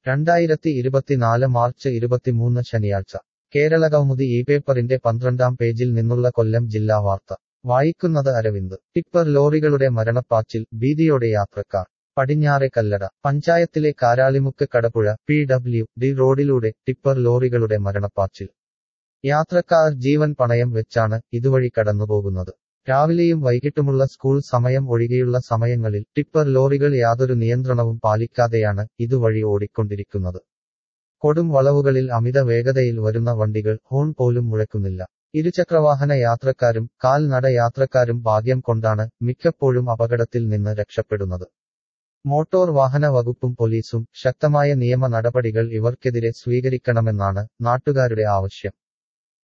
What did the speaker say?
രണ്ടായിരത്തി ഇരുപത്തിനാല് മാർച്ച് ഇരുപത്തിമൂന്ന് ശനിയാഴ്ച കേരളകൗമുദി ഈ പേപ്പറിന്റെ പന്ത്രണ്ടാം പേജിൽ നിന്നുള്ള കൊല്ലം ജില്ലാ വാർത്ത വായിക്കുന്നത് അരവിന്ദ് ടിപ്പർ ലോറികളുടെ മരണപ്പാച്ചിൽ ഭീതിയോടെ യാത്രക്കാർ പടിഞ്ഞാറെ കല്ലട പഞ്ചായത്തിലെ Karalimukku Kadappuzha P W D റോഡിലൂടെ ടിപ്പർ ലോറികളുടെ മരണപ്പാച്ചിൽ യാത്രക്കാർ ജീവൻ പണയം വെച്ചാണ് ഇതുവഴി കടന്നുപോകുന്നത് രാവിലെയും വൈകിട്ടുമുള്ള സ്കൂൾ സമയം ഒഴികെയുള്ള സമയങ്ങളിൽ ടിപ്പർ ലോറികൾ യാതൊരു നിയന്ത്രണവും പാലിക്കാതെയാണ് ഇതുവഴി ഓടിക്കൊണ്ടിരിക്കുന്നത് കൊടും വളവുകളിൽ അമിത വേഗതയിൽ വരുന്ന വണ്ടികൾ ഹോൺ പോലും മുഴക്കുന്നില്ല ഇരുചക്രവാഹന യാത്രക്കാരും കാൽനട യാത്രക്കാരും ഭാഗ്യം കൊണ്ടാണ് മിക്കപ്പോഴും അപകടത്തിൽ നിന്ന് രക്ഷപ്പെടുന്നത് മോട്ടോർ വാഹന വകുപ്പും പോലീസും ശക്തമായ നിയമ നടപടികൾ ഇവർക്കെതിരെ സ്വീകരിക്കണമെന്നാണ് നാട്ടുകാരുടെ ആവശ്യം